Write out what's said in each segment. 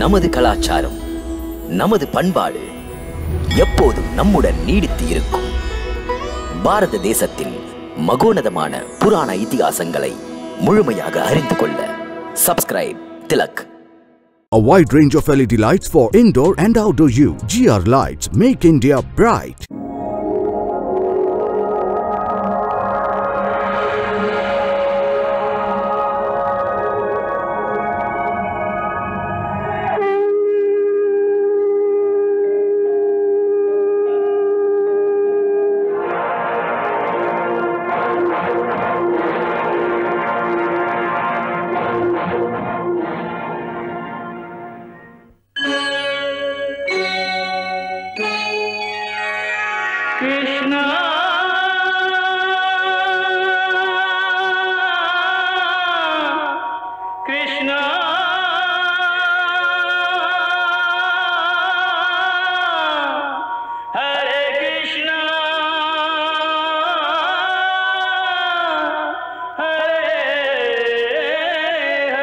நமது கலாச்சாரம் நமது பண்பாடு எப்போதும் நம்முடன் நீடித்து இருக்கும் பாரத தேசத்தின் மகோனதமான புராண இதிகாசங்களை முழுமையாக அறிந்து கொள்ள subscribe Tilak A wide range of LED lights for indoor and outdoor use. GR Lights make India bright. Krishna Krishna Hare Krishna Hare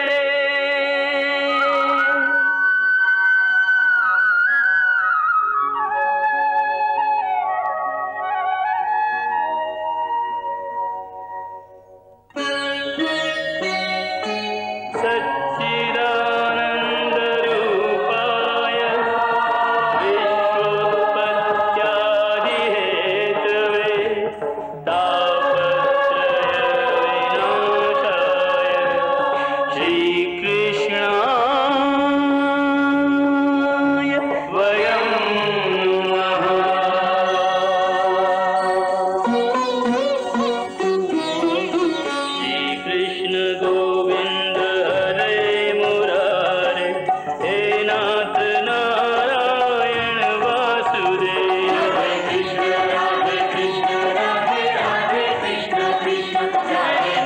Hare सच्चिदानन्दरूपाय विश्वोत्पत्त्यादिहेतवे तापत्रयविनाशाय श्रीकृष्णाय वयं श्री कृष्ण गोविंद हरे मुरारे हे नाथ नारायण वासुदेव हरे कृष्ण राधे कृष्ण राधे राधे कृष्ण कृष्ण हरे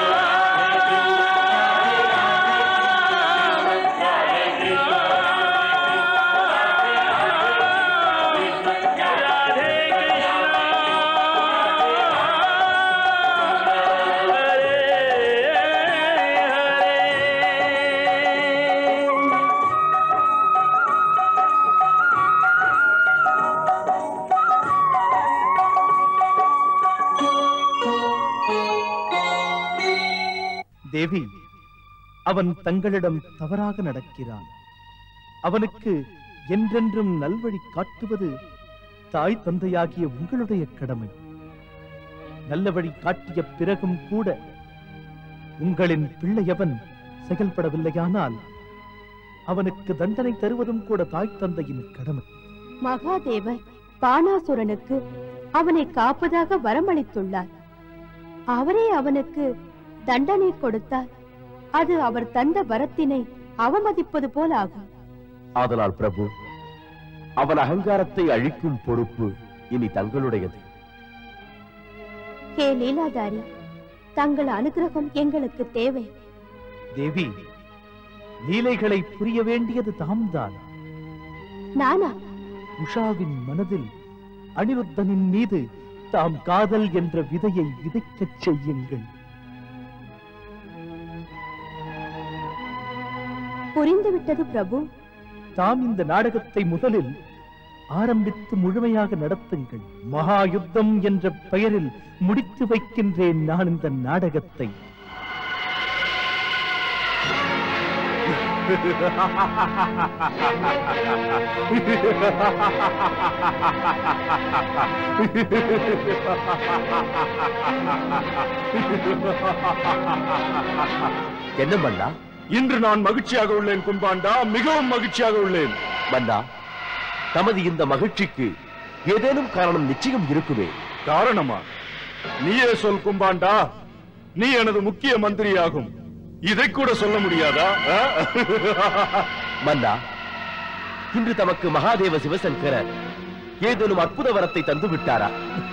தேவி அவன் தங்களிடம் தவறாக நடக்கிறான் அவனுக்கு என்றென்றும் நல்வழி காட்டுவது தாய் தந்தையாகிய உங்களுடைய கடமை நல்ல வழி காட்டிய பிறகும் கூட உங்களின் பிள்ளையவன் செயல்படவில்லையானால் அவனுக்கு தண்டனை தருவதும் கூட தாய் தந்தையின் கடமை மகாதேவர் பானாசுரனுக்கு அவனை காப்பதாக வரமளித்துள்ளார் அவரே அவனுக்கு தண்டனை கொடுத்தால் அது அவர் தந்த வரத்தினை அவமதிப்பது போல் ஆகும் ஆதலால் பிரபு அவன் அகங்காரத்தை அழிக்கும் பொறுப்பு இனி தங்களுடையது ஹே லீலாதாரி தங்கள் அனுகிரகம் எங்களுக்கு தேவை தேவி லீலைகளை புரிய வேண்டியது தாம்தான் நானா உஷாவின் மனதில் அனிருத்தனின் மீது தாம் காதல் என்ற விதையை விதைக்கச் செய்யுங்கள் புரிந்துவிட்டது பிரபு தாம் இந்த நாடகத்தை முதலில் ஆரம்பித்து முழுமையாக நடத்துங்கள் மகா யுத்தம் என்ற பெயரில் முடித்து வைக்கின்றேன் நான் இந்த நாடகத்தை என்ன மன்னா இன்று நான் மகிழ்ச்சியாக உள்ளேன் கும்பாண்டா மிகவும் மகிழ்ச்சியாக உள்ளேன் மன்னா தமது இந்த மகிழ்ச்சிக்கு ஏதேனும் காரணம் நிச்சயம் இருக்குமே காரணமா நீயே சொல் கும்பாண்டா நீ எனது முக்கிய மந்திரியாகும் இதை கூட சொல்ல முடியாதா ஆ? மன்னா இன்று தமக்கு மகாதேவ சிவசங்கரர் ஏதேனும் அற்புத வரத்தை தந்து விட்டாரா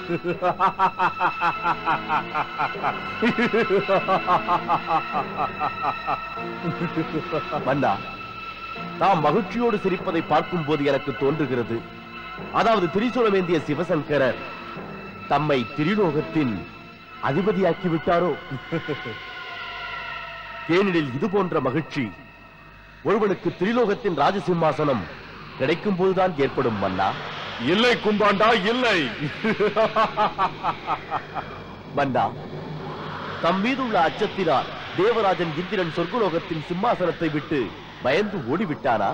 மன்னா தாம் மகிழ்ச்சியோடு சிரிப்பதை பார்க்கும் போது எனக்கு தோன்றுகிறது அதாவது திரிசூலமேந்திய சிவசங்கரர் தம்மை திரிலோகத்தின் அதிபதியாக்கி விட்டாரோ ஏனெனில் இது போன்ற மகிழ்ச்சி ஒருவனுக்கு திரிலோகத்தின் ராஜசிம்மாசனம் கிடைக்கும் போதுதான் ஏற்படும் மன்னா இல்லை கும்பாண்டா இல்லை மன்னா தம் மீதுள்ள அச்சத்தினால் தேவராஜன் இந்திரன் சொர்க்கலோகத்தின் சிம்மாசனத்தை விட்டு பயந்து ஓடிவிட்டானா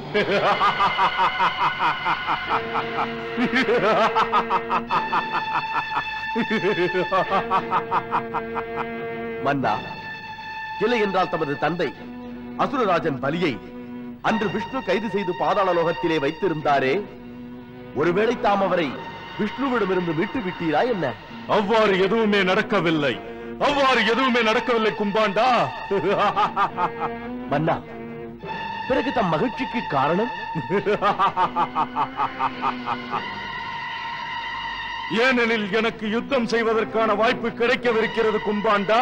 மன்னா இல்லை என்றால் தமது தந்தை அசுரராஜன் பலியை அன்று விஷ்ணு கைது செய்து பாதாள லோகத்திலே வைத்திருந்தாரே ஒருவேளை தாம் அவரை விஷ்ணுவிடமிருந்து மீட்டு விட்டீரா என்ன அவ்வாறு எதுவுமே நடக்கவில்லை அவ்வாறு எதுவுமே நடக்கவில்லை கும்பாண்டா மன்னா பிறகு தம் மகிழ்ச்சிக்கு காரணம் ஏனெனில் எனக்கு யுத்தம் செய்வதற்கான வாய்ப்பு கிடைக்கவிருக்கிறது கும்பாண்டா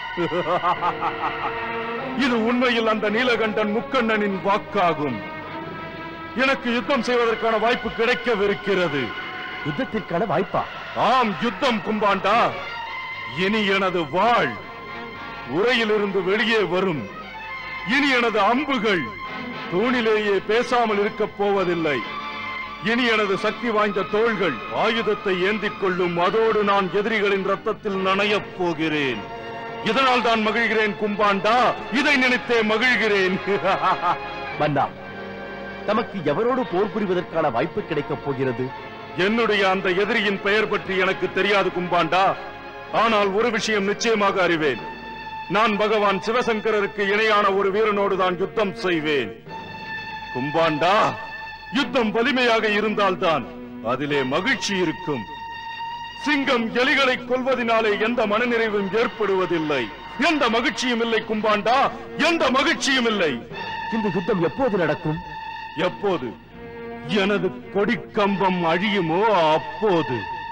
இது உண்மையில் அந்த நீலகண்டன் முக்கண்ணனின் வாக்காகும் எனக்கு யுத்தம் செய்வதற்கான வாய்ப்பு கிடைக்கவிருக்கிறது யுத்தத்திற்கான வாய்ப்பா ஆம் யுத்தம் கும்பாண்டா இனி எனது வாழ் உரையிலிருந்து வெளியே வரும் இனி எனது அம்புகள் தூணிலேயே பேசாமல் இருக்கப் போவதில்லை இனி எனது சக்தி வாய்ந்த தோள்கள் ஆயுதத்தை ஏந்திக் கொள்ளும் அதோடு நான் எதிரிகளின் ரத்தத்தில் நனையப் போகிறேன் இதனால் தான் மகிழ்கிறேன் கும்பாண்டா இதை நினைத்தே மகிழ்கிறேன் மன்னா தமக்கு எவரோடு போர் புரிவதற்கான வாய்ப்பு கிடைக்கப் போகிறது என்னுடைய அந்த எதிரியின் பெயர் பற்றி எனக்கு தெரியாது கும்பாண்டா ஆனால் ஒரு விஷயம் நிச்சயமாக அறிவேன் நான் பகவான் சிவசங்கரருக்கு இணையான ஒரு வீரனோடு தான் யுத்தம் செய்வேன் கும்பாண்டா யுத்தம் வலிமையாக இருந்தால்தான் அதிலே மகிழ்ச்சி இருக்கும் சிங்கம் எலிகளை கொல்வதினாலே எந்த மனநிறைவும் ஏற்படுவதில்லை எந்த மகிழ்ச்சியும் இல்லை கும்பாண்டா எந்த மகிழ்ச்சியும் இல்லை இந்த யுத்தம் எப்போது நடக்கும் எப்போது எனது கொடிக்கம்பம் அழியுமோ அப்போது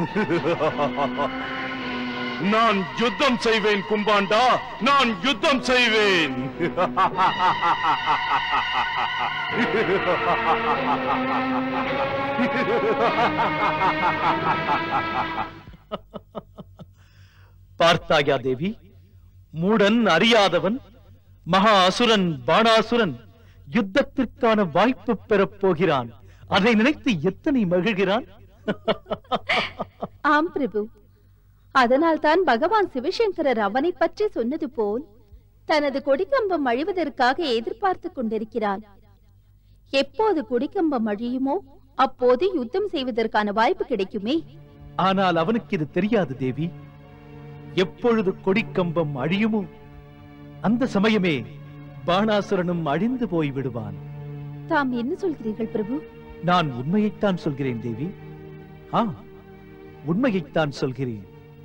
நான் யுத்தம் செய்வேன் கும்பாண்டா நான் யுத்தம் செய்வேன் பார்த்தாயா தேவி மூடன் அறியாதவன் மகா அசுரன் பாணாசுரன் யுத்தத்திற்கான வாய்ப்பு பெறப் போகிறான் அதை நினைத்து எத்தனை மகிழ்கிறான் ஆம் பிரபு அதனால்தான் பகவான் சிவசங்கரர் அவனை பற்றி சொன்னது போல் தனது கொடிக்கம்பம் அழிவதற்காக எதிர்பார்த்துக் கொண்டிருக்கிறான் எப்போது கொடிக்கம்பம் அழியுமோ அப்போது யுத்தம் செய்வதற்கான வாய்ப்பு கிடைக்குமே ஆனால் அவனுக்கு இது தெரியாது தேவி எப்பொழுது கொடிக்கம்பம் அழியுமோ அந்த சமயமே பாணாசுரனும் அழிந்து போய் விடுவான் தாம் என்ன சொல்கிறீர்கள் பிரபு நான் உண்மையைத்தான் சொல்கிறேன் தேவி ஆ உண்மையைத்தான் சொல்கிறேன்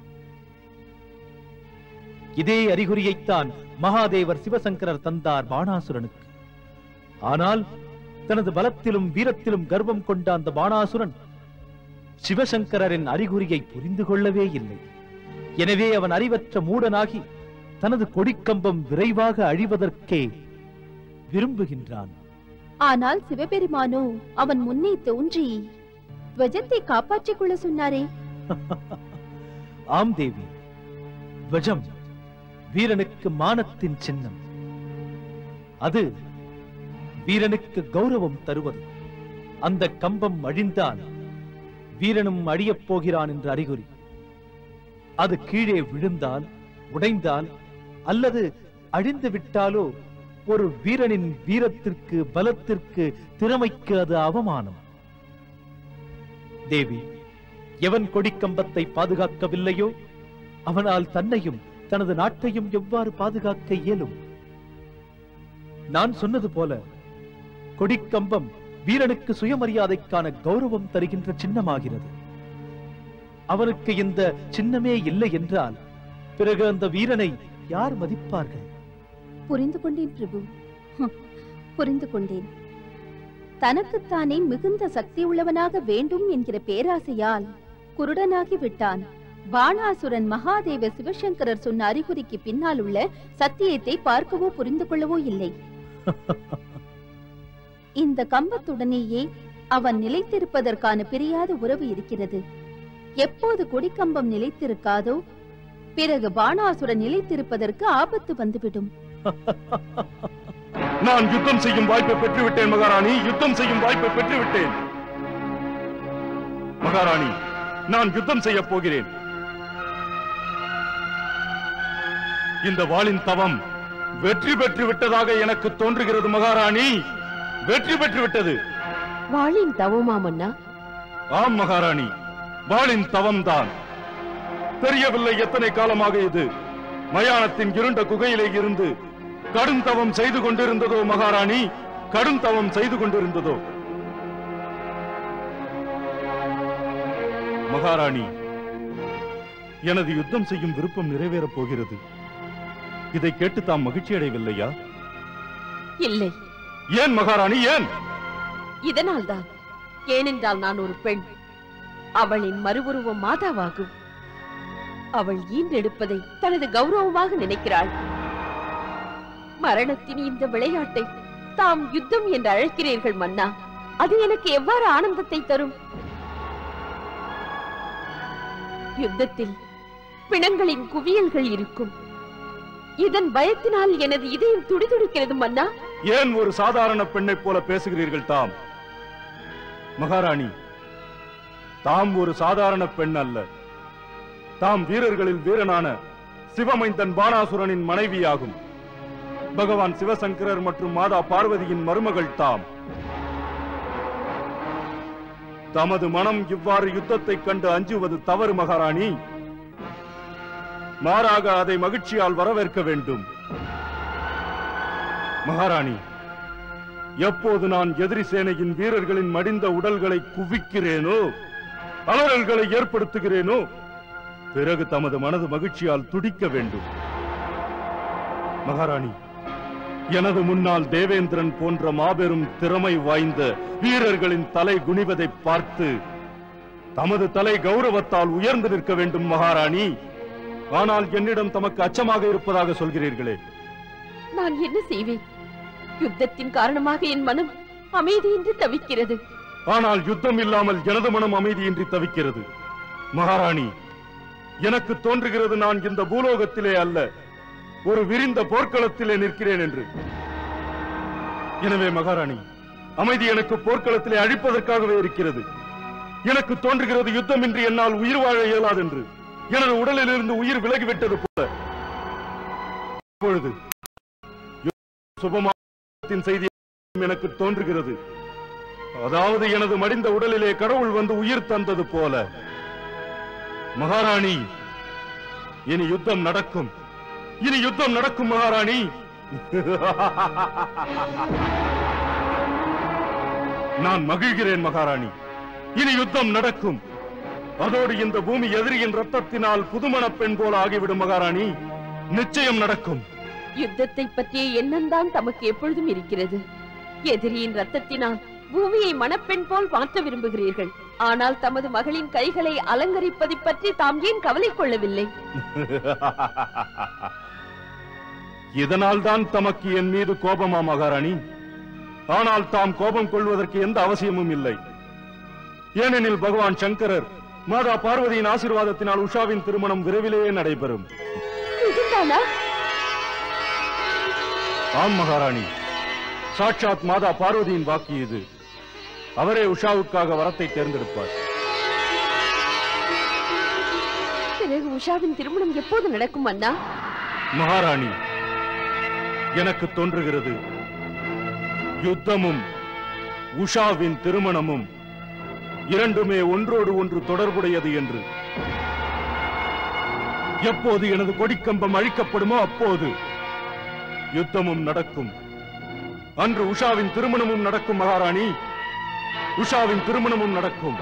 இதே அறிகுறியைத்தான் மகாதேவர் சிவசங்கரர் தந்தார் பாணாசுரனுக்கு ஆனால் தனது பலத்திலும் வீரத்திலும் கர்வம் கொண்ட அந்த பாணாசுரன் சிவசங்கரரின் அறிகுறியை புரிந்து கொள்ளவே இல்லை எனவே அவன் அறிவற்ற மூடனாகி தனது கொடிக்கம்பம் விரைவாக அழிவதற்கே விரும்புகின்றான் ஆனால் சிவபெருமானோ அவன் முன்னே தோன்றி துவஜத்தை காப்பாற்றிக் கொள்ள சொன்னாரே ஆம் தேவி துவஜம் வீரனுக்கு மானத்தின் சின்னம் அது வீரனுக்கு கௌரவம் தருவது அந்த கம்பம் அழிந்தால் வீரனும் அழியப் போகிறான் என்ற அறிகுறி அது கீழே விழுந்தால் உடைந்தால் அல்லது அழிந்து விட்டாலோ ஒரு வீரனின் வீரத்திற்கு பலத்திற்கு திறமைக்கு அது அவமானம் தேவி எவன் கொடிக்கம்பத்தை பாதுகாக்கவில்லையோ அவனால் தன்னையும் தனது நாட்டையும் எவ்வாறு பாதுகாக்க இயலும் நான் சொன்னது போல கொடிக்கம்பம் வீரனுக்கு சுயமரியாதைக்கான கௌரவம் தருகின்ற சின்னமாகிறது அவனுக்கு இந்த சின்னமே இல்லை என்றால் பிறகு அந்த வீரனை யார் மதிப்பார்கள் புரிந்து கொண்டேன் பிரபு ஹம், புரிந்து கொண்டேன் தனக்குத்தானே மிகுந்த சக்தி உள்ளவனாக வேண்டும் என்கிற பேராசையால் குருடனாகி விட்டான் பாணாசுரன் மகாதேவ சிவசங்கரர் சொன்ன அறிகுறிக்கு பின்னால் உள்ள சத்தியத்தை பார்க்கவோ புரிந்து கொள்ளவோ இல்லை இந்த கம்பத்துடனேயே அவன் நிலைத்திருப்பதற்கான பிரியாத உறவு இருக்கிறது எப்போது கொடிக்கம்பம் நிலைத்திருக்காதோ பிறகு பாணாசுரன் நிலைத்திருப்பதற்கு ஆபத்து வந்துவிடும் நான் யுத்தம் செய்யும் வாய்ப்பை பெற்றுவிட்டேன் மகாராணி யுத்தம் செய்யும் வாய்ப்பை பெற்றுவிட்டேன் மகாராணி நான் யுத்தம் செய்ய போகிறேன் இந்த வாளின் தவம் வெற்றி பெற்று விட்டதாக எனக்கு தோன்றுகிறது மகாராணி வெற்றி பெற்று விட்டது வாளின் தவமா மன்னா ஆம் மகாராணி வாளின் தவம்தான் தெரியவில்லை எத்தனை காலமாக இது மயானத்தின் இருண்ட குகையிலே இருந்து கடும் தவம் செய்து கொண்டிருந்ததோ மகாராணி கடும் தவம் செய்து கொண்டிருந்ததோ மகாராணி எனது யுத்தம் செய்யும் விருப்பம் நிறைவேறப் போகிறது இதை கேட்டு தாம் மகிழ்ச்சி அடையவில்லையா இல்லை ஏன் மகாராணி ஏன் இதனால்தான் ஏனென்றால் நான் ஒரு பெண் அவளின் மறுவுருவம் மாதாவாகும் அவள் ஈன்றெடுப்பதை தனது கௌரவமாக நினைக்கிறாள் மரணத்தின் இந்த விளையாட்டை தாம் யுத்தம் என்று அழைக்கிறீர்கள் மன்னா அது எனக்கு எவ்வாறு ஆனந்தத்தை தரும் யுத்தத்தில் பிணங்களின் குவியல்கள் இருக்கும் இதன் பயத்தினால் எனது இதயம் துடிதுடிக்கிறது மன்னா ஏன் ஒரு சாதாரண பெண்ணைப் போல பேசுகிறீர்கள் தாம் மகாராணி தாம் ஒரு சாதாரண பெண் அல்ல தாம் வீரர்களில் வீரனான சிவமைந்தன் பானாசுரனின் மனைவியாகும் பகவான் சிவசங்கரர் மற்றும் மாதா பார்வதியின் மருமகள் தாம் தமது மனம் இவ்வாறு யுத்தத்தைக் கண்டு அஞ்சுவது தவறு மகாராணி மாறாக அதை மகிழ்ச்சியால் வரவேற்க வேண்டும் மகாராணி எப்போது நான் எதிரி சேனையின் வீரர்களின் மடிந்த உடல்களை குவிக்கிறேனோ அலறல்களை ஏற்படுத்துகிறேனோ பிறகு தமது மனது மகிழ்ச்சியால் துடிக்க வேண்டும் மகாராணி எனது முன்னால் தேவேந்திரன் போன்ற மாபெரும் திறமை வாய்ந்த வீரர்களின் தலை குனிவதை பார்த்து தமது தலை கௌரவத்தால் உயர்ந்து நிற்க வேண்டும் மகாராணி ஆனால் என்னிடம் தமக்கு அச்சமாக இருப்பதாக சொல்கிறீர்களே நான் என்ன செய்வேன் யுத்தத்தின் காரணமாக என் மனம் அமைதியின்றி தவிக்கிறது ஆனால் யுத்தம் இல்லாமல் எனது மனம் அமைதியின்றி தவிக்கிறது மகாராணி எனக்கு தோன்றுகிறது நான் இந்த பூலோகத்திலே அல்ல ஒரு விரிந்த போர்க்களத்திலே நிற்கிறேன் என்று எனவே மகாராணி அமைதி எனக்கு போர்க்களத்திலே அழிப்பதற்காகவே இருக்கிறது எனக்கு தோன்றுகிறது யுத்தமின்றி என்னால் உயிர் வாழ இயலாதென்று எனது உடலிலிருந்து உயிர் விலகிவிட்டது போல இப்பொழுது சுபமாத்தின் செய்தி எனக்கு தோன்றுகிறது அதாவது எனது மடிந்த உடலிலே கடவுள் வந்து உயிர் தந்தது போல மகாராணி இனி யுத்தம் நடக்கும் இனி யுத்தம் நடக்கும் மகாராணி நான் மகிழ்கிறேன் மகாராணி இனி யுத்தம் நடக்கும் அதோடு இந்த பூமி எதிரியின் ரத்தத்தினால் புதுமண பெண் போல ஆகிவிடும் மகாராணி நிச்சயம் நடக்கும் யுத்தத்தை பற்றிய எண்ணம்தான் தமக்கு எப்பொழுதும் இருக்கிறது எதிரியின் ரத்தத்தினால் பூமியை மணப்பெண் போல் மாற்ற விரும்புகிறீர்கள் ஆனால் தமது மகளின் கைகளை அலங்கரிப்பதை பற்றி தாம் ஏன் கவலை கொள்ளவில்லை இதனால் தான் தமக்கு என் மீது கோபமா மகாராணி ஆனால் தாம் கோபம் கொள்வதற்கு எந்த அவசியமும் இல்லை ஏனெனில் பகவான் சங்கரர் மாதா பார்வதியின் ஆசீர்வாதத்தினால் உஷாவின் திருமணம் விரைவிலேயே நடைபெறும் இதுதானா ஆம் மகாராணி சாட்சாத் மாதா பார்வதியின் வாக்கு இது அவரே உஷாவுக்காக வரத்தை தேர்ந்தெடுப்பார் பிறகு உஷாவின் திருமணம் எப்போது நடக்கும் அண்ணா மகாராணி எனக்கு தோன்றுகிறது யுத்தமும் உஷாவின் திருமணமும் இரண்டுமே ஒன்றோடு ஒன்று தொடர்புடையது என்று எப்போது எனது கொடிக்கம்பம் அழிக்கப்படுமோ அப்போது யுத்தமும் நடக்கும் அன்று உஷாவின் திருமணமும் நடக்கும் மகாராணி உஷாவின் திருமணமும் நடக்கும்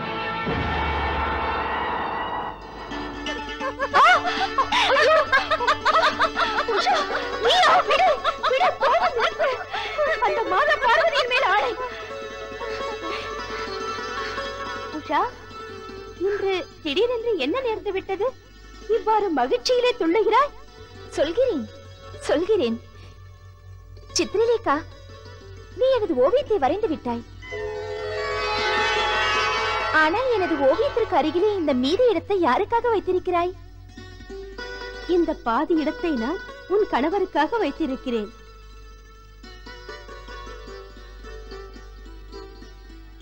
அந்த மாதா பார்வதியின் மேல் ஆணை உஷா இன்று திடீரென்று என்ன நேர்ந்து விட்டது இவ்வாறு மகிழ்ச்சியிலே துள்ளுகிறாய் சொல்கிறேன் சொல்கிறேன் சித்ரலேகா நீ எனது ஓவியத்தை வரைந்து விட்டாய் ஆனால் எனது ஓவியத்திற்கு அருகிலே இந்த மீதி இடத்தை யாருக்காக வைத்திருக்கிறாய் இந்த பாதி இடத்தை நான் உன் கணவருக்காக வைத்திருக்கிறேன்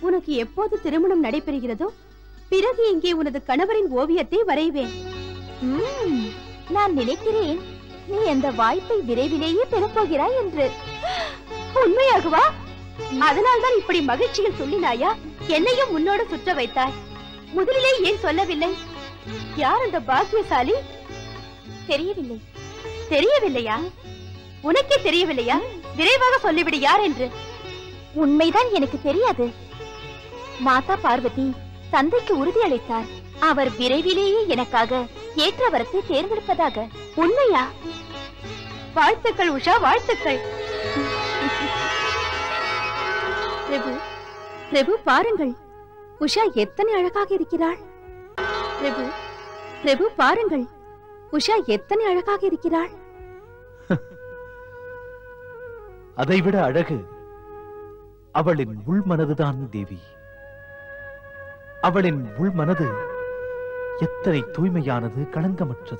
உனக்கு எப்போது திருமணம் நடைபெறுகிறதோ பிறகு இங்கே உனது கணவரின் ஓவியத்தை வரைவேன் ம்ம், நான் நினைக்கிறேன் நீ அந்த வாய்ப்பை விரைவிலேயே பெறப்போகிறாய் என்று உண்மையாகவா அதனால்தான் இப்படி மகிழ்ச்சியில் சொல்லினாயா என்னையும் உன்னோடு சுற்ற வைத்தாய் முதலிலே ஏன் சொல்லவில்லை யார் அந்த பாக்கியசாலி தெரியவில்லை தெரியவில்லையா உனக்கே தெரியவில்லையா விரைவாக சொல்லிவிடு யார் என்று உண்மைதான் எனக்கு தெரியாது மாதா பார்வதி தந்தைக்கு உறுதியளித்தார் அவர் விரைவிலேயே எனக்காக ஏற்ற வரத்தை தேர்ந்தெடுப்பதாக உண்மையா வாழ்த்துக்கள் உஷா வாழ்த்துக்கள் பிரபு பிரபு பாருங்கள் உஷா எத்தனை அழகாக இருக்கிறாள் பிரபு பிரபு பாருங்கள் உஷா எத்தனை அழகாக இருக்கிறாள் அதைவிட அழகு அவளின் உள்மனதுதான் தேவி அவளின் உள்மனது எத்தனை தூய்மையானது களங்கமற்றது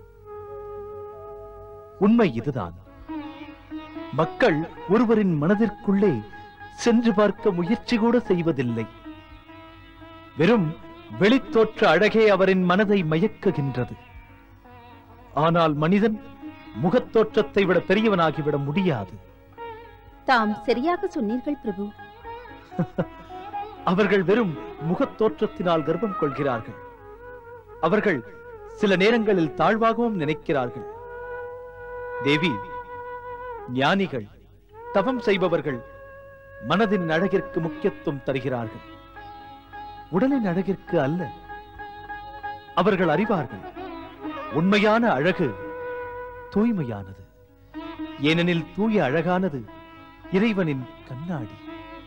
உண்மை இதுதான் மக்கள் ஒருவரின் மனதிற்குள்ளே சென்று பார்க்க முயற்சி கூட செய்வதில்லை வெறும் வெளித்தோற்ற அழகே அவரின் மனதை மயக்குகின்றது ஆனால் மனிதன் முகத்தோற்றத்தை விட பெரியவனாகிவிட முடியாது தாம் சரியாக சொன்னீர்கள் பிரபு அவர்கள் வெறும் முகத்தோற்றத்தினால் கர்ப்பம் கொள்கிறார்கள் அவர்கள் சில நேரங்களில் தாழ்வாகவும் நினைக்கிறார்கள் தேவி ஞானிகள் தவம் செய்பவர்கள் மனதின் அழகிற்கு முக்கியத்துவம் தருகிறார்கள் உடலின் அழகிற்கு அல்ல அவர்கள் அறிவார்கள் உண்மையான அழகு தூய்மையானது ஏனெனில் தூய அழகானது இறைவனின் கண்ணாடி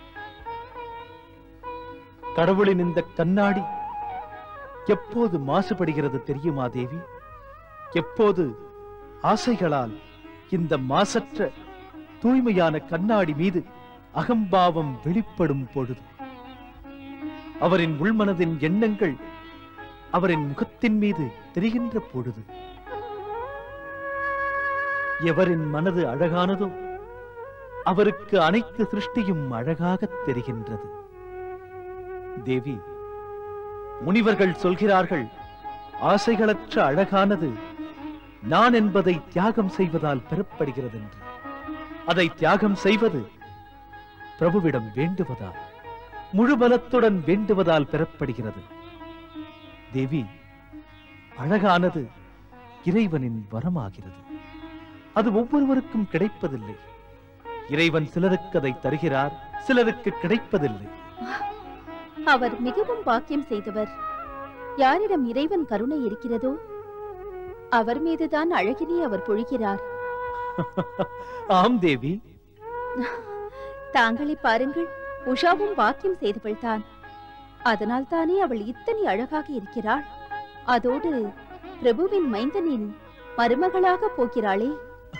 கடவுளின் இந்த கண்ணாடி எப்போது மாசுபடுகிறது தெரியுமா தேவி எப்போது ஆசைகளால் இந்த மாசற்ற தூய்மையான கண்ணாடி மீது அகம்பாவம் வெளிப்படும் பொழுது அவரின் உள்மனதின் எண்ணங்கள் அவரின் முகத்தின் மீது தெரிகின்ற பொழுது எவரின் மனது அழகானதோ அவருக்கு அனைத்து சிருஷ்டியும் அழகாகத் தெரிகின்றது தேவி முனிவர்கள் சொல்கிறார்கள் ஆசைகளற்ற அழகானது நான் என்பதை தியாகம் செய்வதால் பெறப்படுகிறது என்று அதை தியாகம் செய்வது பிரபுவிடம் வேண்டுவதால் முழு பலத்துடன் வேண்டுவதால் பெறப்படுகிறது தேவி அழகானது இறைவனின் வரமாகிறது அது ஒவ்வொருவருக்கும் கிடைப்பதில்லை இறைவன் சிலருக்கு அதை தருகிறார் சிலருக்கு கிடைப்பதில்லை அவர் மிகவும் பாக்கியம் செய்தவர் யாரிடம் இறைவன் கருணை இருக்கிறதோ அவர் மீதுதான் அழகினை அவர் பொழிகிறார் ஆம் தேவி தாங்களே பாருங்கள் உஷாவும் பாக்கியம் செய்தவள் தான் அதனால் தானே அவள் இத்தனை அழகாக இருக்கிறாள் அதோடு பிரபுவின் மைந்தனின் மருமகளாக போகிறாளே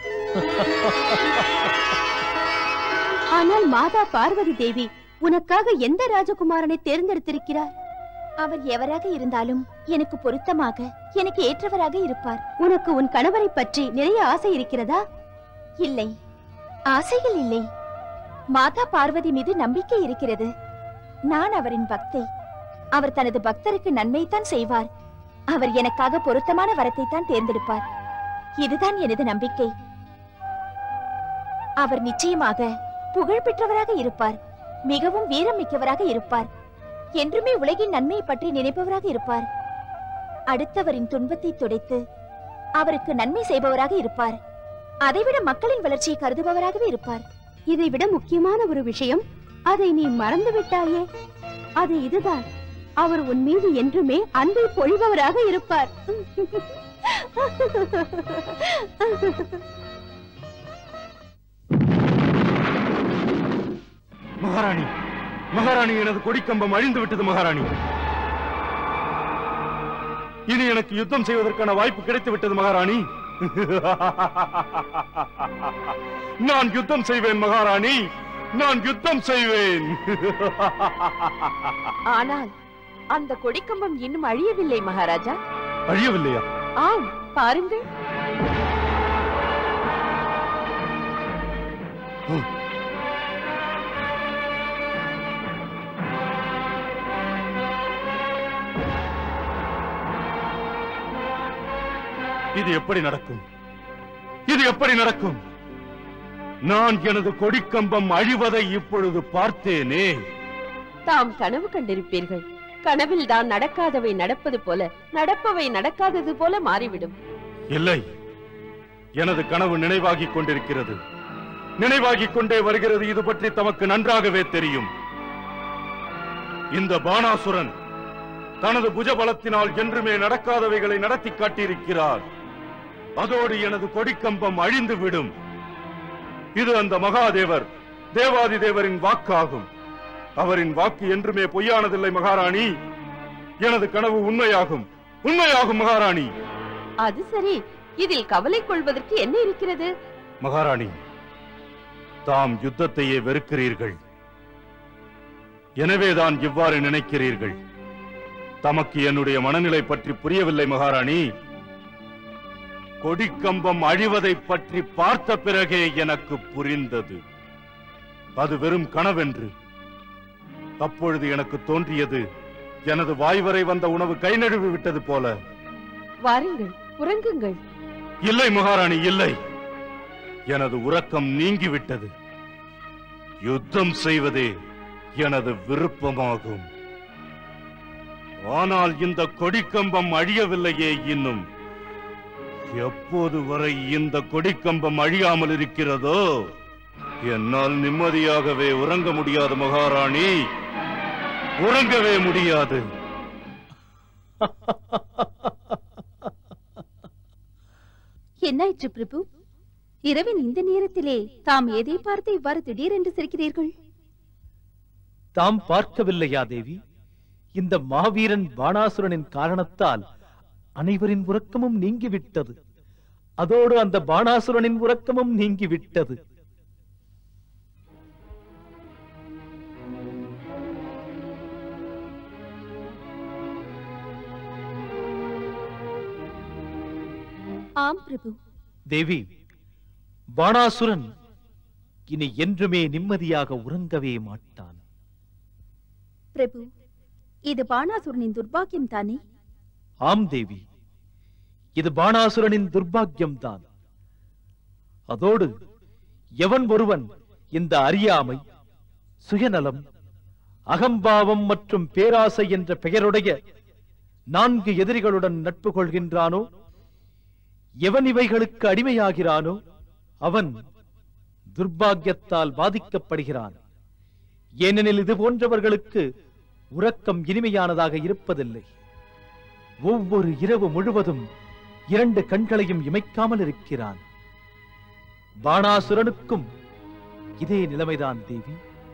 ஆனால் மாதா பார்வதி தேவி உனக்காக எந்த ராஜகுமாரனை தேர்ந்தெடுத்திருக்கிறார் அவர் எவராக இருந்தாலும் எனக்கு பொருத்தமாக எனக்கு ஏற்றவராக இருப்பார் உனக்கு உன் கணவரை பற்றி நிறைய ஆசை இருக்கிறதா இல்லை ஆசைகள் இல்லை மாதா பார்வதி மீது நம்பிக்கை இருக்கிறது நான் அவரின் பக்தை அவர் தனது பக்தருக்கு நன்மைத்தான் செய்வார் அவர் எனக்காக பொருத்தமான வரத்தை தான் தேர்ந்தெடுப்பார் இதுதான் எனது நம்பிக்கை அவர் நிச்சயமாக புகழ் பெற்றவராக இருப்பார் மிகவும் வீரம் மிக்கவராக இருப்பார் என்றுமே உலகின் நன்மையை பற்றி நினைப்பவராக இருப்பார் அடுத்தவரின் துன்பத்தை துடைத்து அவருக்கு நன்மை செய்பவராக இருப்பார் அதைவிட மக்களின் வளர்ச்சியை கருதுபவராகவே இருப்பார் இதை விட முக்கியமான ஒரு விஷயம் அதை நீ மறந்து விட்டாயே அது இதுதான் அவர் உன் மீது என்றுமே அன்பை பொழிபவராக இருப்பார் மகாராணி மகாராணி எனது கொடிக்கம்பம் அழிந்து விட்டது மகாராணி இனி எனக்கு யுத்தம் செய்வதற்கான வாய்ப்பு கிடைத்து விட்டது மகாராணி நான் யுத்தம் செய்வேன் மகாராணி நான் யுத்தம் செய்வேன் ஆனால் அந்த கொடிக்கம்பம் இன்னும் அழியவில்லை மகாராஜா அழியவில்லையா ஆம் பாருங்கள் இது எப்படி நடக்கும் இது எப்படி நடக்கும் நான் எனது கொடிக்கம்பம் அழிவதை இப்பொழுது பார்த்தேனே தாம் கனவு கண்டிருப்பீர்கள் கனவில் தான் நடக்காதவை நடப்பது போல நடப்பவை நடக்காதது போல மாறிவிடும் இல்லை எனது கனவு நினைவாகிக் கொண்டிருக்கிறது நினைவாகிக் கொண்டே வருகிறது இது பற்றி தமக்கு நன்றாகவே தெரியும் இந்த பானாசுரன் தனது புஜபலத்தினால் என்றுமே நடக்காதவைகளை நடத்தி காட்டியிருக்கிறார் அதோடு எனது கொடிக்கம்பம் அழிந்து விடும் இது அந்த மகாதேவர் தேவாதி தேவரின் வாக்காகும் அவரின் வாக்கு என்றுமே பொய்யானதில்லை மகாராணி எனது கனவு உண்மையாகும் உண்மையாகும் மகாராணி அது சரி இதில் கவலை கொள்வதற்கு என்ன இருக்கிறது மகாராணி தாம் யுத்தத்தையே வெறுக்கிறீர்கள் எனவேதான் இவ்வாறு நினைக்கிறீர்கள் தமக்கு என்னுடைய மனநிலை பற்றி புரியவில்லை மகாராணி கொடிக்கம்பம் அழிவதை பற்றி பார்த்த பிறகே எனக்கு புரிந்தது அது வெறும் கனவென்று அப்பொழுது எனக்கு தோன்றியது எனது வாய்வரை வந்த உணவு கை நழுவி விட்டது போல வாருங்கள் உறங்குங்கள் இல்லை மகாராணி இல்லை எனது உறக்கம் நீங்கிவிட்டது யுத்தம் செய்வதே எனது விருப்பமாகும் ஆனால் இந்த கொடிக்கம்பம் அழியவில்லையே இன்னும் எப்போது வரை இந்த கொடிக்கம்பம் அழியாமல் இருக்கிறதோ என்னால் நிம்மதியாகவே உறங்க முடியாது மகாராணி உறங்கவே முடியாது என்னாயிற்று பிரபு இரவின் இந்த நேரத்திலே தாம் எதை பார்த்து இவ்வாறு திடீரென்று சிரிக்கிறீர்கள் தாம் பார்க்கவில்லையா தேவி இந்த மாவீரன் பாணாசுரனின் காரணத்தால் அனைவரின் உறக்கமும் நீங்கிவிட்டது அதோடு அந்த பாணாசுரனின் உறக்கமும் நீங்கிவிட்டது ஆம் பிரபு தேவி பாணாசுரன் இனி என்றுமே நிம்மதியாக உறங்கவே மாட்டான் பிரபு இது பாணாசுரனின் துர்பாக்கியம் தானே ஆம் தேவி இது பாணாசுரனின் துர்பாக்கியம்தான் அதோடு எவன் ஒருவன் இந்த அறியாமை சுயநலம் அகம்பாவம் மற்றும் பேராசை என்ற பெயருடைய நான்கு எதிரிகளுடன் நட்பு கொள்கின்றானோ எவன் இவைகளுக்கு அடிமையாகிறானோ அவன் துர்பாக்கியத்தால் பாதிக்கப்படுகிறான் ஏனெனில் இது போன்றவர்களுக்கு உறக்கம் இனிமையானதாக இருப்பதில்லை ஒவ்வொரு இரவு முழுவதும் இரண்டு கண்களையும் இமைக்காமல் இருக்கிறான் பாணாசுரனுக்கும் இதே நிலைமைதான் தேவி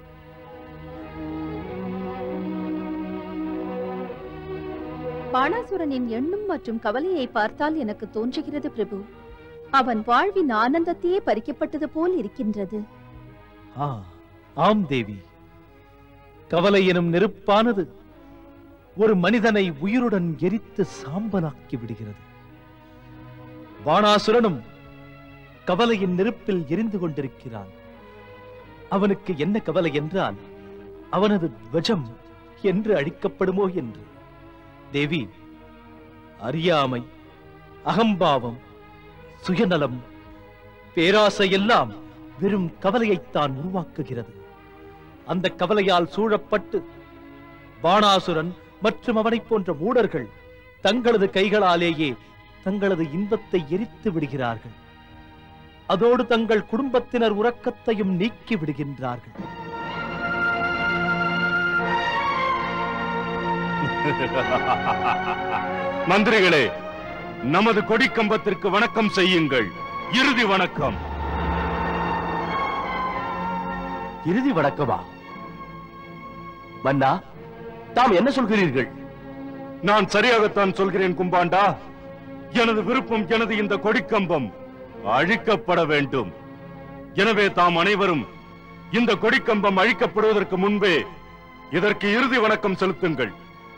பாணாசுரனின் எண்ணம் மற்றும் கவலையை பார்த்தால் எனக்கு தோன்றுகிறது பிரபு அவன் வாழ்வின் ஆனந்தத்தையே பறிக்கப்பட்டது போல் இருக்கின்றது ஆ ஆம் தேவி கவலை எனும் நெருப்பானது ஒரு மனிதனை உயிருடன் எரித்து சாம்பலாக்கி விடுகிறது பாணாசுரனும் கவலையின் நெருப்பில் எரிந்து கொண்டிருக்கிறான் அவனுக்கு என்ன கவலை என்றால் அவனது துவஜம் என்று அழிக்கப்படுமோ என்று தேவி அறியாமை அகம்பாவம் சுயநலம் பேராசை எல்லாம் வெறும் கவலையைத்தான் உருவாக்குகிறது அந்த கவலையால் சூழப்பட்டு பாணாசுரன் மற்றும் அவனைப் போன்ற மூடர்கள் தங்களது கைகளாலேயே தங்களது இன்பத்தை எரித்து விடுகிறார்கள் அதோடு தங்கள் குடும்பத்தினர் உறக்கத்தையும் நீக்கி விடுகின்றார்கள் மந்திரிகளே நமது கொடிக்கம்பத்திற்கு வணக்கம் செய்யுங்கள் இறுதி வணக்கம் இறுதி வணக்கமா மன்னா தாம் என்ன சொல்கிறீர்கள் நான் சரியாகத்தான் சொல்கிறேன் கும்பாண்டா எனது விருப்பம் எனது இந்த கொடிக்கம்பம் அழிக்கப்பட வேண்டும் எனவே தாம் அனைவரும் இந்த கொடிக்கம்பம் அழிக்கப்படுவதற்கு முன்பே இதற்கு இறுதி வணக்கம் செலுத்துங்கள்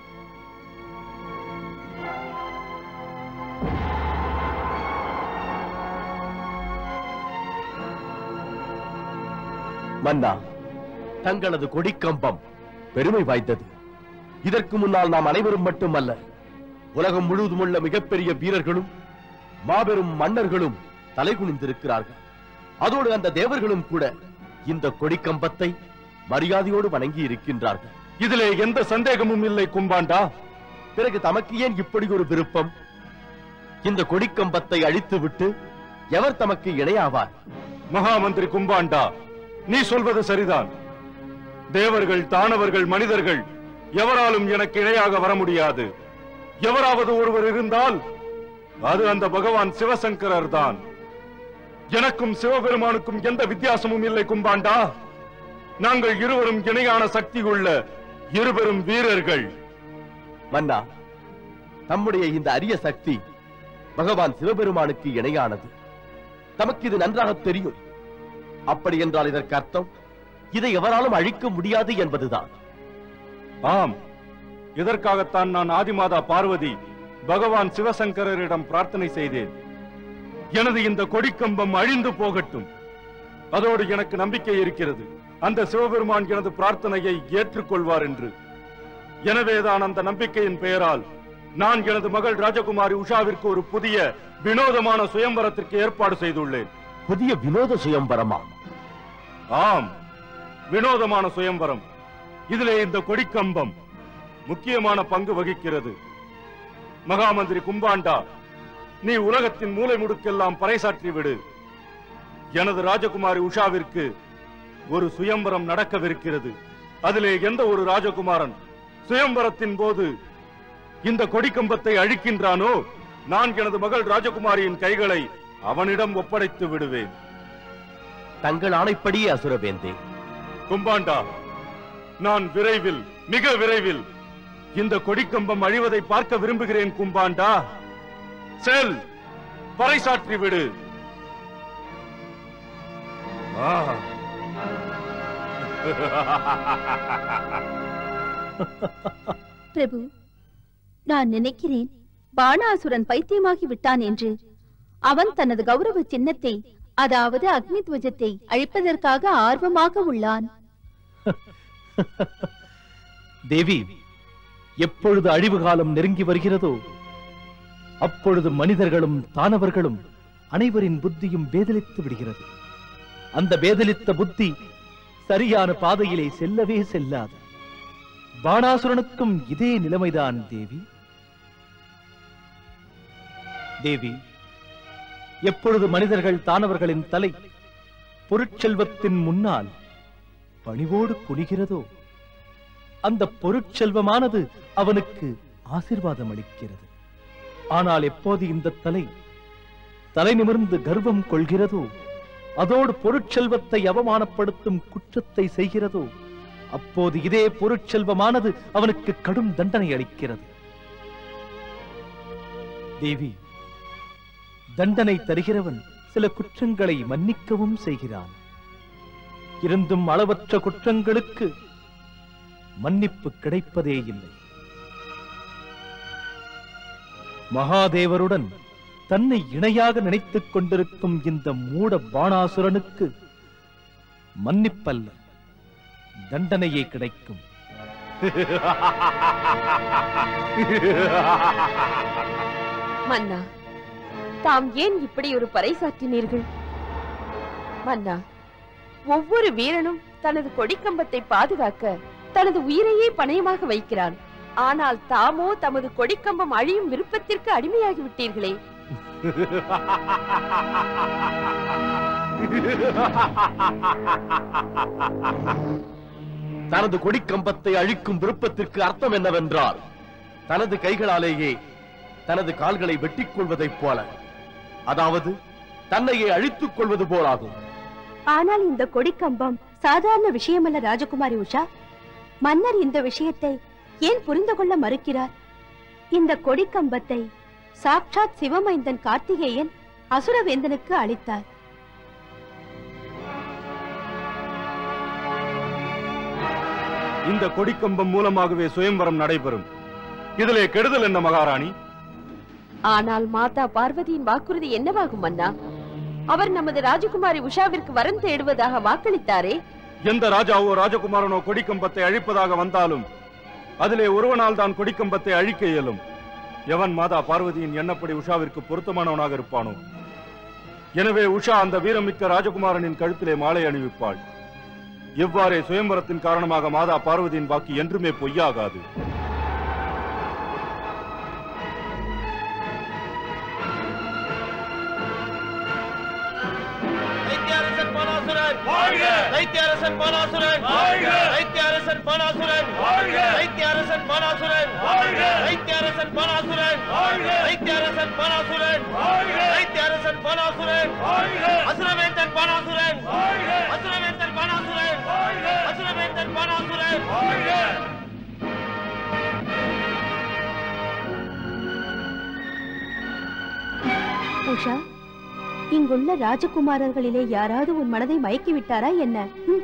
மன்னா தங்களது கொடிக்கம்பம் பெருமை வாய்ந்தது இதற்கு முன்னால் நாம் அனைவரும் மட்டுமல்ல உலகம் முழுவதும் உள்ள மிகப்பெரிய வீரர்களும் மாபெரும் மன்னர்களும் தலைகுனிந்திருக்கிறார்கள் அதோடு அந்த தேவர்களும் கூட இந்த கொடிக்கம்பத்தை மரியாதையோடு வணங்கி இருக்கின்றார்கள் இதிலே எந்த சந்தேகமும் இல்லை கும்பாண்டா பிறகு தமக்கு ஏன் இப்படி ஒரு விருப்பம் இந்த கொடிக்கம்பத்தை அழித்துவிட்டு எவர் தமக்கு இணையாவார் மகாமந்திரி கும்பாண்டா நீ சொல்வது சரிதான் தேவர்கள் தானவர்கள் மனிதர்கள் எவராலும் எனக்கு இணையாக வர முடியாது எவராவது ஒருவர் இருந்தால் அது அந்த பகவான் சிவசங்கரர் தான் எனக்கும் சிவபெருமானுக்கும் எந்த வித்தியாசமும் இல்லை கும்பாண்டா நாங்கள் இருவரும் இணையான சக்தி உள்ள இருவரும் வீரர்கள் மன்னா நம்முடைய இந்த அரிய சக்தி பகவான் சிவபெருமானுக்கு இணையானது தமக்கு இது நன்றாக தெரியும் அப்படி என்றால் இதற்கு அர்த்தம் இதை எவராலும் அழிக்க முடியாது என்பதுதான் ஆம் இதற்காகத்தான் நான் ஆதிமாதா பார்வதி பகவான் சிவசங்கரரிடம் பிரார்த்தனை செய்தேன் எனது இந்த கொடிக்கம்பம் அழிந்து போகட்டும் அதோடு எனக்கு நம்பிக்கை இருக்கிறது அந்த சிவபெருமான் எனது பிரார்த்தனையை ஏற்றுக்கொள்வார் என்று எனவேதான் அந்த நம்பிக்கையின் பெயரால் நான் எனது மகள் ராஜகுமாரி உஷாவிற்கு ஒரு புதிய வினோதமான சுயம்பரத்திற்கு ஏற்பாடு செய்துள்ளேன் புதிய வினோத சுயம்பரமா ஆம் வினோதமான சுயம்பரம் இதிலே இந்த கொடிக்கம்பம் முக்கியமான பங்கு வகிக்கிறது மகாமந்திரி கும்பாண்டா நீ உலகத்தின் மூலை முடுக்கெல்லாம் பறைசாற்றி விடு எனது ராஜகுமாரி உஷாவிற்கு ஒரு சுயம்பரம் நடக்கவிருக்கிறது அதிலே எந்த ஒரு ராஜகுமாரன் சுயம்பரத்தின் போது இந்த கொடிக்கம்பத்தை அழிக்கின்றானோ நான் எனது மகள் ராஜகுமாரியின் கைகளை அவனிடம் ஒப்படைத்து விடுவேன் தங்கள் ஆணைப்படியே அசுரவேந்தே கும்பாண்டா நான் விரைவில் மிக விரைவில் இந்த கொடிக்கம்பம் அழிவதை பார்க்க விரும்புகிறேன் கும்பாண்டா செல் பறைசாற்றி விடு ஆ. பிரபு நான் நினைக்கிறேன் பாணாசுரன் பைத்தியமாகி விட்டான் என்று அவன் தனது கௌரவ சின்னத்தை அதாவது அக்னி துவஜத்தை அழிப்பதற்காக ஆர்வமாக உள்ளான் தேவி எப்பொழுது அழிவு காலம் நெருங்கி வருகிறதோ அப்பொழுது மனிதர்களும் தானவர்களும் அனைவரின் புத்தியும் பேதலித்து விடுகிறது அந்த பேதலித்த புத்தி சரியான பாதையிலே செல்லவே செல்லாது பாணாசுரனுக்கும் இதே நிலைமைதான் தேவி தேவி எப்பொழுது மனிதர்கள் தானவர்களின் தலை பொருட்செல்வத்தின் முன்னால் பணிவோடு குனிகிறதோ அந்த பொருட்செல்வமானது அவனுக்கு ஆசீர்வாதம் அளிக்கிறது ஆனால் எப்போது இந்த தலை தலை நிமிர்ந்து கர்வம் கொள்கிறதோ அதோடு பொருட்செல்வத்தை அவமானப்படுத்தும் குற்றத்தை செய்கிறதோ அப்போது இதே பொருட்செல்வமானது அவனுக்கு கடும் தண்டனை அளிக்கிறது தேவி தண்டனை தருகிறவன் சில குற்றங்களை மன்னிக்கவும் செய்கிறான் இருந்தும் அளவற்ற குற்றங்களுக்கு மன்னிப்பு கிடைப்பதே இல்லை மகாதேவருடன் தன்னை இணையாக நினைத்துக் கொண்டிருக்கும் இந்த மூட பாணாசுரனுக்கு மன்னிப்பல்ல தண்டனையே கிடைக்கும் மன்னா தாம் ஏன் இப்படி ஒரு பறைசாற்றினீர்கள் மன்னா ஒவ்வொரு வீரனும் தனது கொடிக்கம்பத்தை பாதுகாக்க தனது உயிரையே பணயமாக வைக்கிறான் ஆனால் தாமோ தமது கொடிக்கம்பம் அழியும் விருப்பத்திற்கு அடிமையாகி விட்டீர்களே தனது கொடிக்கம்பத்தை அழிக்கும் விருப்பத்திற்கு அர்த்தம் என்னவென்றால் தனது கைகளாலேயே தனது கால்களை வெட்டிக் கொள்வதைப் போல அதாவது தன்னையே அழித்துக் கொள்வது போலாகும் ஆனால் இந்த கொடிக்கம்பம் சாதாரண விஷயமல்ல ராஜகுமாரி உஷா மன்னர் இந்த விஷயத்தை ஏன் புரிந்து கொள்ள மறுக்கிறார் இந்த கொடிக்கம்பத்தை சாக்ஷாத் சிவமைந்தன் கார்த்திகேயன் அசுரவேந்தனுக்கு அளித்தார் இந்த கொடிக்கம்பம் மூலமாகவே சுயம்பரம் நடைபெறும் இதிலே கெடுதல் என்ன மகாராணி ஆனால் மாதா பார்வதியின் வாக்குறுதி என்னவாகும் மன்னா அவர் நமது ராஜகுமாரி உஷாவிற்கு வரம் தேடுவதாக வாக்களித்தாரே எந்த ராஜாவோ ராஜகுமாரனோ கொடிக்கம்பத்தை அழிப்பதாக வந்தாலும் அதிலே ஒருவனால் தான் கொடிக்கம்பத்தை அழிக்க இயலும் எவன் மாதா பார்வதியின் எண்ணப்படி உஷாவிற்கு பொருத்தமானவனாக இருப்பானோ எனவே உஷா அந்த வீரமிக்க ராஜகுமாரனின் கழுத்திலே மாலை அணிவிப்பாள் இவ்வாறே சுயம்பரத்தின் காரணமாக மாதா பார்வதியின் வாக்கு என்றுமே பொய்யாகாது தைத்தியாரசன் பானாசுரன் வாழ்க தைத்தியாரசன் பானாசுரன் வாழ்க தைத்தியாரசன் பானாசுரன் வாழ்க தைத்தியாரசன் பானாசுரன் வாழ்க தைத்தியாரசன் பானாசுரன் வாழ்க தைத்தியாரசன் பானாசுரன் வாழ்க தைத்தியாரசன் பானாசுரன் வாழ்க அசுரவேந்தன் பானாசுரன் வாழ்க அசுரவேந்தன் பானாசுரன் வாழ்க அசுரவேந்தன் பானாசுரன் வாழ்க உஷா இங்குள்ள ராஜகுமாரர்களிலே யாராவது உன் மனதை மயக்கி விட்டாரா என்ன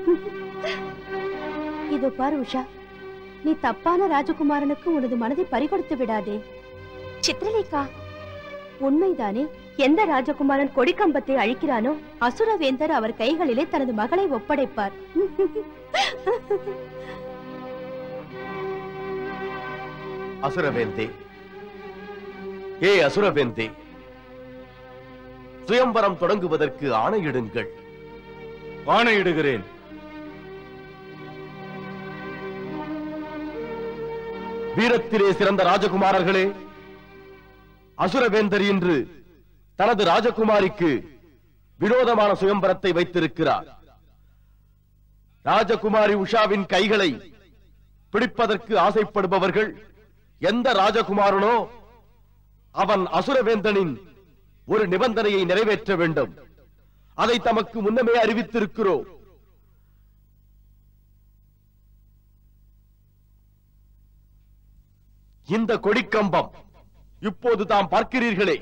இதோ பாரு உஷா நீ தப்பான ராஜகுமாரனுக்கு உனது மனதை பறிகொடுத்து விடாதே சித்ரலேகா உண்மைதானே எந்த ராஜகுமாரன் கொடிக்கம்பத்தை அழிக்கிறானோ அசுரவேந்தர் அவர் கைகளிலே தனது மகளை ஒப்படைப்பார் அசுரவேந்தே ஏ அசுரவேந்தே சுயம்பரம் தொடங்குவதற்கு ஆணையிடுங்கள் ஆணையிடுகிறேன் வீரத்திலே சிறந்த ராஜகுமாரர்களே அசுரவேந்தர் இன்று தனது ராஜகுமாரிக்கு வினோதமான சுயம்பரத்தை வைத்திருக்கிறார் ராஜகுமாரி உஷாவின் கைகளை பிடிப்பதற்கு ஆசைப்படுபவர்கள் எந்த ராஜகுமாரனோ அவன் அசுரவேந்தனின் ஒரு நிபந்தனையை நிறைவேற்ற வேண்டும் அதை தமக்கு முன்னமே அறிவித்திருக்கிறோம் இந்த கொடிக்கம்பம் இப்போது தாம் பார்க்கிறீர்களே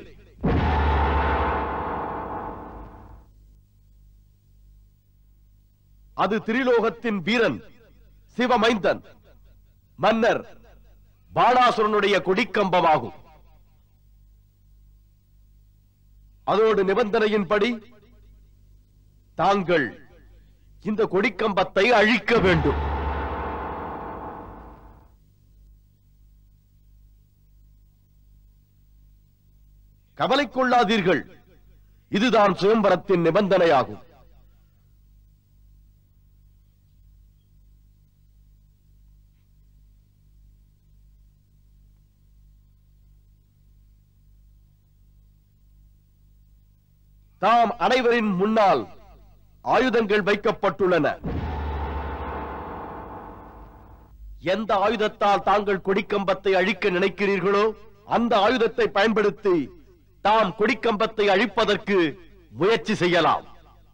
அது திரிலோகத்தின் வீரன் சிவமைந்தன் மன்னர் பாணாசுரனுடைய கொடிக்கம்பமாகும் அதோடு நிபந்தனையின்படி தாங்கள் இந்த கொடிக்கம்பத்தை அழிக்க வேண்டும் கவலை கொள்ளாதீர்கள் இதுதான் சுயம்பரத்தின் நிபந்தனையாகும் தாம் அனைவரின் முன்னால் ஆயுதங்கள் வைக்கப்பட்டுள்ளன எந்த ஆயுதத்தால் தாங்கள் கொடிக்கம்பத்தை அழிக்க நினைக்கிறீர்களோ அந்த ஆயுதத்தை பயன்படுத்தி தாம் கொடிக்கம்பத்தை அழிப்பதற்கு முயற்சி செய்யலாம்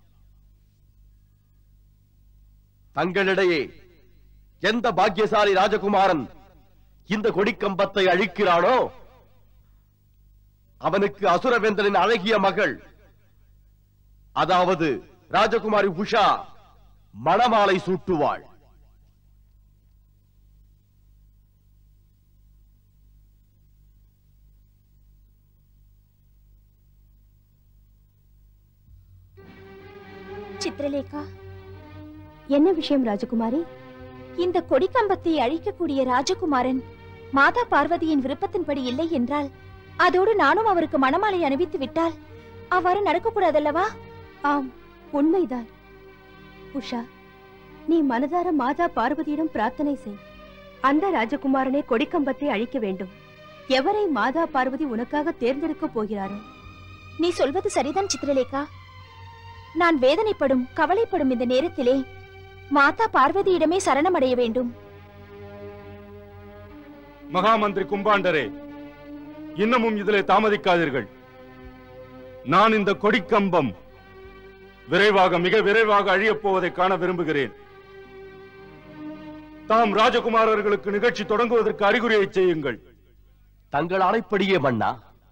தங்களிடையே எந்த பாக்கியசாலி ராஜகுமாரன் இந்த கொடிக்கம்பத்தை அழிக்கிறானோ அவனுக்கு அசுரவேந்தனின் அழகிய மகள் அதாவது ராஜகுமாரி உஷா மணமாலை சூட்டுவாள் சித்ரலேகா என்ன விஷயம் ராஜகுமாரி இந்த கொடிக்கம்பத்தை அழிக்கக்கூடிய ராஜகுமாரன் மாதா பார்வதியின் விருப்பத்தின்படி இல்லை என்றால் அதோடு நானும் அவருக்கு மணமாலை அணிவித்து விட்டால் அவ்வாறு நடக்கக்கூடாதல்லவா ஆம் உண்மைதான் உஷா நீ மனதார மாதா பார்வதியிடம் பிரார்த்தனை செய் அந்த ராஜகுமாரனை கொடிக்கம்பத்தை அழிக்க வேண்டும் எவரை மாதா பார்வதி உனக்காக தேர்ந்தெடுக்கப் போகிறாரோ நீ சொல்வது சரிதான் சித்ரலேகா நான் வேதனைப்படும் கவலைப்படும் இந்த நேரத்திலே மாதா பார்வதியிடமே சரணமடைய வேண்டும் மகாமந்திரி கும்பாண்டரே இன்னமும் இதிலே தாமதிக்காதீர்கள் நான் இந்த கொடிக்கம்பம் விரைவாக மிக விரைவாக அழியப் போவதை காண விரும்புகிறேன் தாம் ராஜகுமாரர்களுக்கு நிகழ்ச்சி தொடங்குவதற்கு அறிகுறியை செய்யுங்கள் தங்கள் அறைப்படியே மன்னா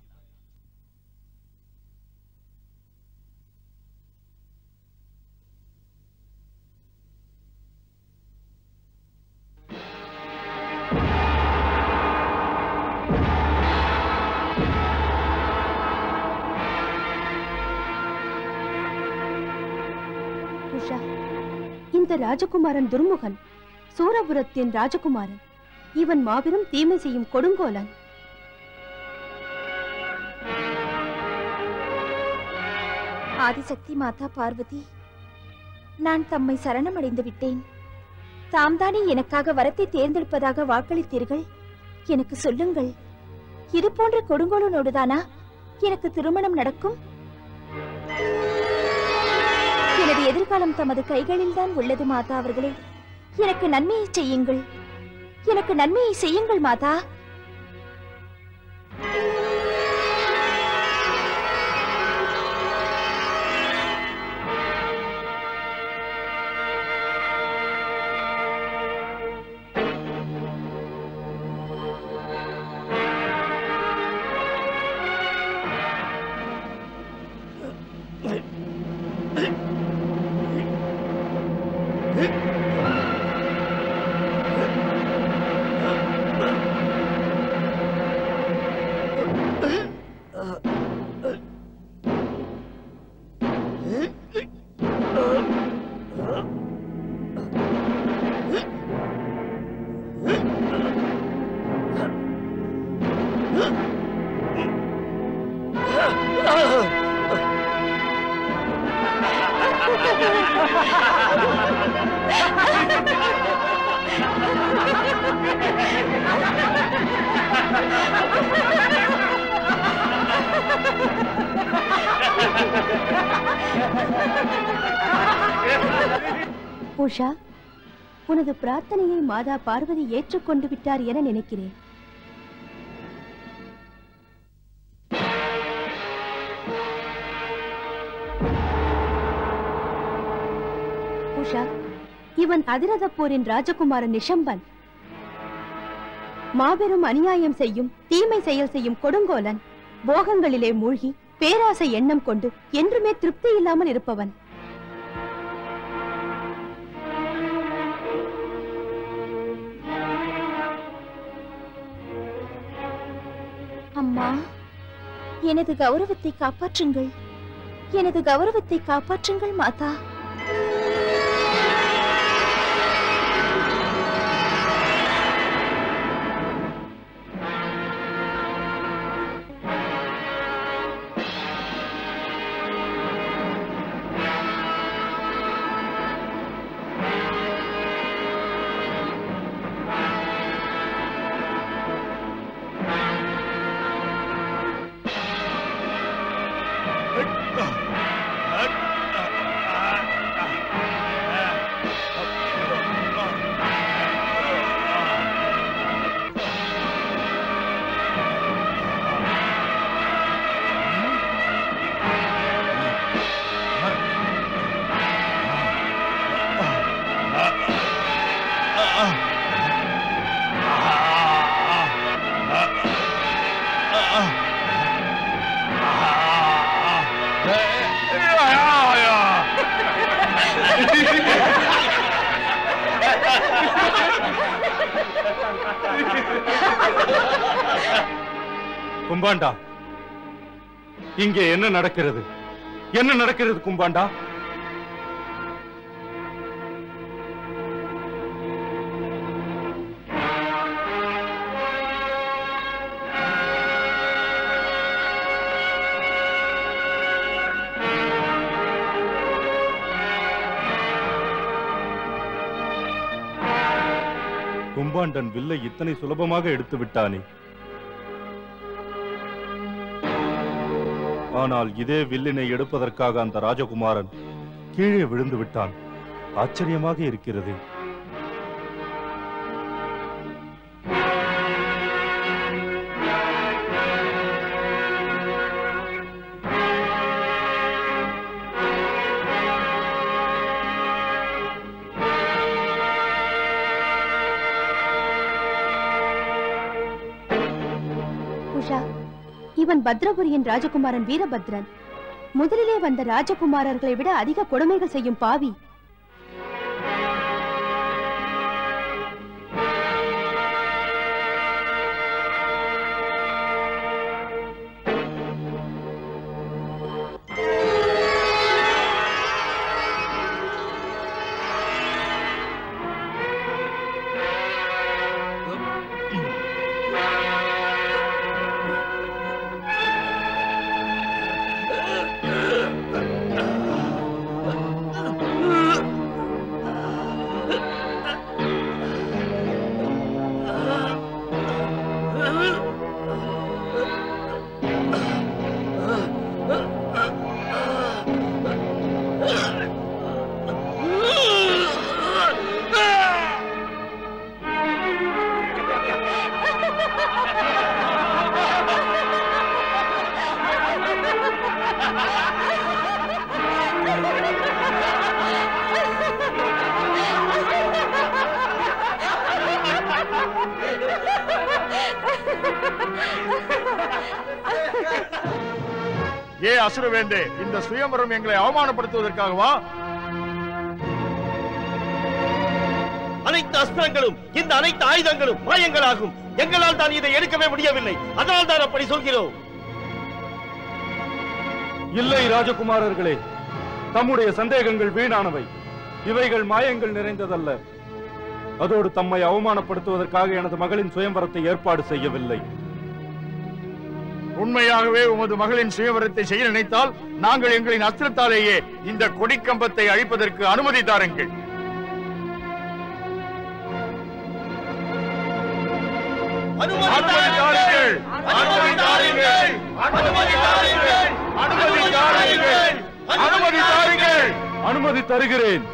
உஷா இந்த ராஜகுமாரன் துர்முகன் சூரபுரத்தின் ராஜகுமாரன் இவன் மாபெரும் தீமை செய்யும் கொடுங்கோலன் ஆதிசக்தி மாதா பார்வதி நான் தம்மை சரணமடைந்து விட்டேன் தாம் தானே எனக்காக வரத்தை தேர்ந்தெடுப்பதாக வாக்களித்தீர்கள் எனக்கு சொல்லுங்கள் இது போன்ற கொடுங்கோலனோடுதானா எனக்கு திருமணம் நடக்கும் எனது எதிர்காலம் தமது கைகளில் தான் உள்ளது மாதா அவர்களே எனக்கு நன்மையை செய்யுங்கள் எனக்கு நன்மையை செய்யுங்கள் மாதா உஷா உனது பிரார்த்தனையை மாதா பார்வதி ஏற்றுக்கொண்டு விட்டார் என நினைக்கிறேன் உஷா இவன் அதிரதப்போரின் ராஜகுமாரன் நிஷம்பன் மாபெரும் அநியாயம் செய்யும் தீமை செயல் செய்யும் கொடுங்கோலன் போகங்களிலே மூழ்கி பேராசை எண்ணம் கொண்டு என்றுமே திருப்தி இல்லாமல் இருப்பவன் அம்மா எனது கௌரவத்தை காப்பாற்றுங்கள் எனது கௌரவத்தை காப்பாற்றுங்கள் மாதா கும்பாண்டா இங்கே என்ன நடக்கிறது என்ன நடக்கிறது கும்பாண்டா கும்பாண்டன் வில்லை இத்தனை சுலபமாக எடுத்து விட்டானே ஆனால் இதே வில்லினை எடுப்பதற்காக அந்த ராஜகுமாரன் கீழே விழுந்து விட்டான் ஆச்சரியமாக இருக்கிறது உஷா இவன் பத்ரபுரியின் ராஜகுமாரன் வீரபத்ரன் முதலிலே வந்த ராஜகுமாரர்களை விட அதிக கொடுமைகள் செய்யும் பாவி ஏ அசுரவேந்தே இந்த சுயம்பரம் எங்களை அவமானப்படுத்துவதற்காகவா அனைத்து அஸ்திரங்களும் இந்த அனைத்து ஆயுதங்களும் மாயங்களாகும் எங்களால் தான் இதை எடுக்கவே முடியவில்லை அதனால் தான் அப்படி சொல்கிறோம் இல்லை ராஜகுமாரர்களே தம்முடைய சந்தேகங்கள் வீணானவை இவைகள் மாயங்கள் நிறைந்ததல்ல அதோடு தம்மை அவமானப்படுத்துவதற்காக எனது மகளின் சுயம்பரத்தை ஏற்பாடு செய்யவில்லை உண்மையாகவே உமது மகளின் சுயவரத்தை செய்ய நினைத்தால் நாங்கள் எங்களின் அஸ்திரத்தாலேயே இந்த கொடிக்கம்பத்தை அழிப்பதற்கு அனுமதி தாருங்கள் அனுமதி தாருங்கள் அனுமதி தாருங்கள் அனுமதி தாருங்கள் அனுமதி தாருங்கள் அனுமதி தாருங்கள் அனுமதி தருகிறேன்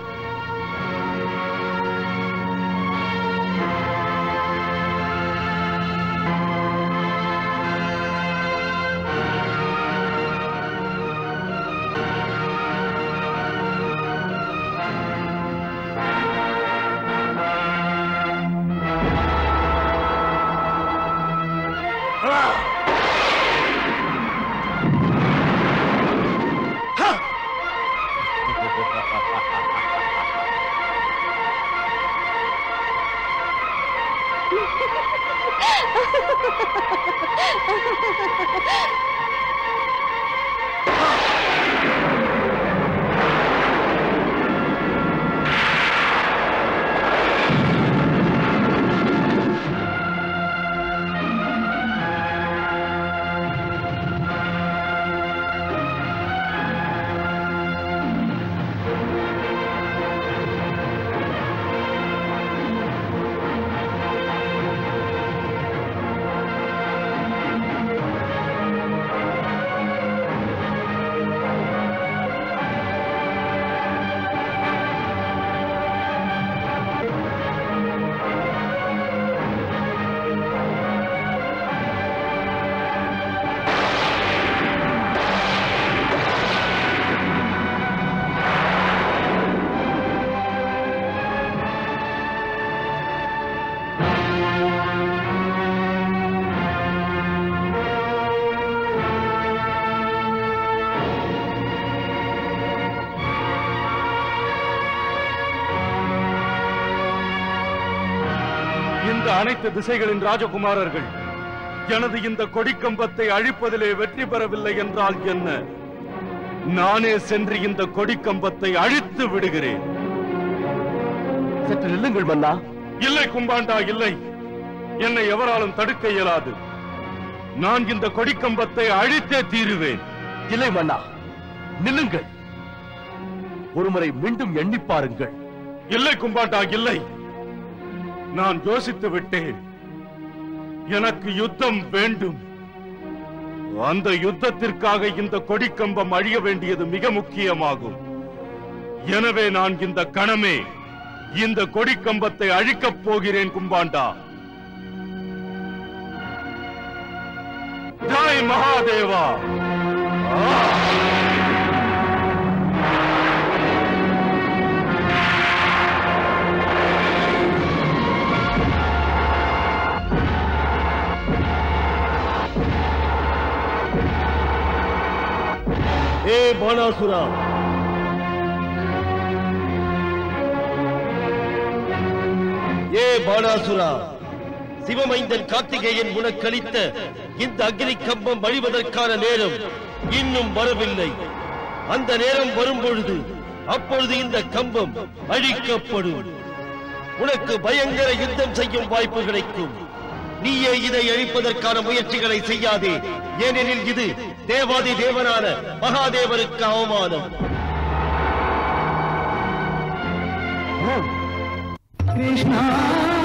இந்த அனைத்து திசைகளின் ராஜகுமாரர்கள் எனது இந்த கொடிக்கம்பத்தை அழிப்பதிலே வெற்றி பெறவில்லை என்றால் என்ன நானே சென்று இந்த கொடிக்கம்பத்தை அழித்து விடுகிறேன் சற்று நில்லுங்கள் மன்னா இல்லை கும்பாண்டா இல்லை என்னை எவராலும் தடுக்க இயலாது நான் இந்த கொடிக்கம்பத்தை அழித்தே தீருவேன் இல்லை மன்னா நில்லுங்கள் ஒருமுறை மீண்டும் எண்ணிப் பாருங்கள் இல்லை கும்பாண்டா இல்லை நான் யோசித்து விட்டேன் எனக்கு யுத்தம் வேண்டும் அந்த யுத்தத்திற்காக இந்த கொடிக்கம்பம் அழிய வேண்டியது மிக முக்கியமாகும் எனவே நான் இந்த கணமே இந்த கொடிக்கம்பத்தை அழிக்கப் போகிறேன் கும்பாண்டா ஜெய் மகாதேவா ஏ பானாசுரா ஏ பானாசுரா சிவமைந்தன் கார்த்திகேயன் உனக்களித்த இந்த அக்னி கம்பம் வழிவதற்கான நேரம் இன்னும் வரவில்லை அந்த நேரம் வரும் பொழுது அப்பொழுது இந்த கம்பம் அழிக்கப்படும் உனக்கு பயங்கர யுத்தம் செய்யும் வாய்ப்பு கிடைக்கும் நீயே இதை அழிப்பதற்கான முயற்சிகளை செய்யாதே ஏனெனில் இது தேவாதி தேவனான மகாதேவருக்கு அவமானம் கிருஷ்ணா